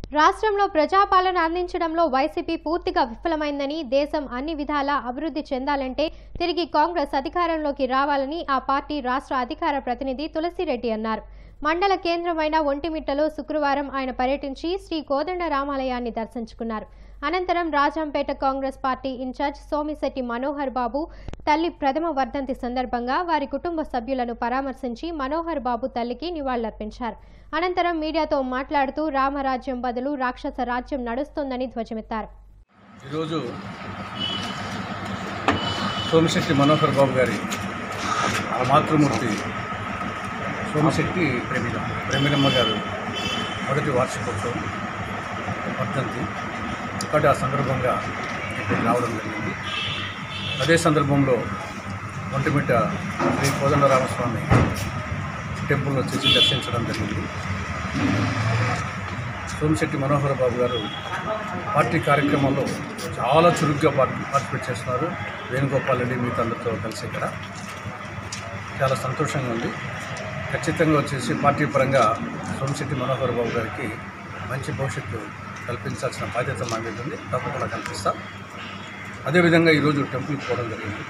రాష్ట్రంలో ప్రజాపాలన అందించడంలో వైసీపీ పూర్తిగా విఫలమైందని దేశం అన్ని విధాలా అభివృద్ధి చెందాలంటే తిరిగి కాంగ్రెస్ అధికారంలోకి రావాలని ఆ పార్టీ రాష్ట్ర అధికార ప్రతినిధి తులసిరెడ్డి అన్నారు మండల కేంద్రమైన ఒంటిమిట్టలో శుక్రవారం ఆయన పర్యటించి శ్రీ కోదండ రామాలయాన్ని దర్శించుకున్నారు అనంతరం రాజంపేట కాంగ్రెస్ పార్టీ ఇన్ఛార్జ్ సోమిశెట్టి మనోహర్ బాబు తల్లి ప్రథమ వర్ధంతి సందర్భంగా వారి కుటుంబ సభ్యులను పరామర్శించి మనోహర్ బాబు తల్లికి నివాళులర్పించారు అనంతరం మీడియాతో మాట్లాడుతూ రామరాజ్యం బదులు రాక్షస రాజ్యం నడుస్తోందని ధ్వజమెత్తారు ఈరోజు సోమిశెట్టి మనోహర్ బాబు గారి ఆ మాతృమూర్తి సోమిశెట్టి ప్రేమిల ప్రేమిలమ్మ గారు మొదటి వార్షికోత్సవం వర్ధంతి ఒకటి ఆ సందర్భంగా ఇక్కడికి రావడం జరిగింది అదే సందర్భంలో ఒంటిమిట్ట శ్రీ కోదండరామస్వామి టెంపుల్ వచ్చేసి దర్శించడం జరిగింది సోమిశెట్టి మనోహర్ బాబు గారు పార్టీ కార్యక్రమంలో చాలా చురుగ్గా పార్టి పార్టిసిపేట్ చేస్తున్నారు వేణుగోపాల్ రెడ్డి మిగతా అందరితో కలిసి ఇక్కడ చాలా సంతోషంగా ఉంది ఖచ్చితంగా వచ్చేసి పార్టీ పరంగా సోమిశెట్టి మనోహర్ బాబు గారికి మంచి భవిష్యత్తు కల్పించాల్సిన బాధ్యత మా మీద ఉంది తప్పకుండా కల్పిస్తాం అదేవిధంగా ఈరోజు టెంపుల్కి పోవడం జరిగింది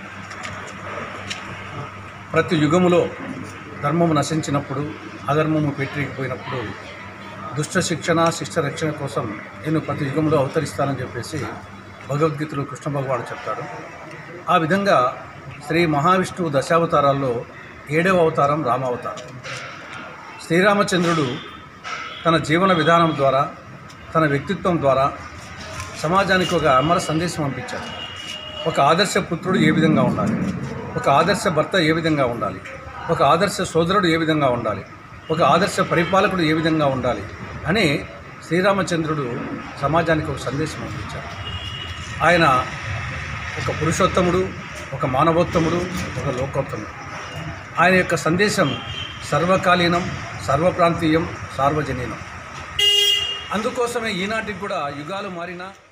ప్రతి యుగములో ధర్మము నశించినప్పుడు అధర్మము పెట్టిపోయినప్పుడు దుష్ట శిక్షణ శిష్ట రక్షణ కోసం నేను ప్రతి యుగంలో అవతరిస్తానని చెప్పేసి భగవద్గీతలో కృష్ణ భగవానుడు చెప్తాడు ఆ విధంగా శ్రీ మహావిష్ణువు దశావతారాల్లో ఏడవ అవతారం రామావతారం శ్రీరామచంద్రుడు తన జీవన విధానం ద్వారా తన వ్యక్తిత్వం ద్వారా సమాజానికి ఒక అమర సందేశం పంపించాడు ఒక ఆదర్శ పుత్రుడు ఏ విధంగా ఉండాలి ఒక ఆదర్శ భర్త ఏ విధంగా ఉండాలి ఒక ఆదర్శ సోదరుడు ఏ విధంగా ఉండాలి ఒక ఆదర్శ పరిపాలకుడు ఏ విధంగా ఉండాలి అని శ్రీరామచంద్రుడు సమాజానికి ఒక సందేశం పంపించాడు ఆయన ఒక పురుషోత్తముడు ఒక మానవోత్తముడు ఒక లోకోత్తముడు ఆయన యొక్క సందేశం సర్వకాలీనం సర్వప్రాంతీయం సార్వజనీనం అందుకోసమే ఈనాటికి కూడా యుగాలు మారినా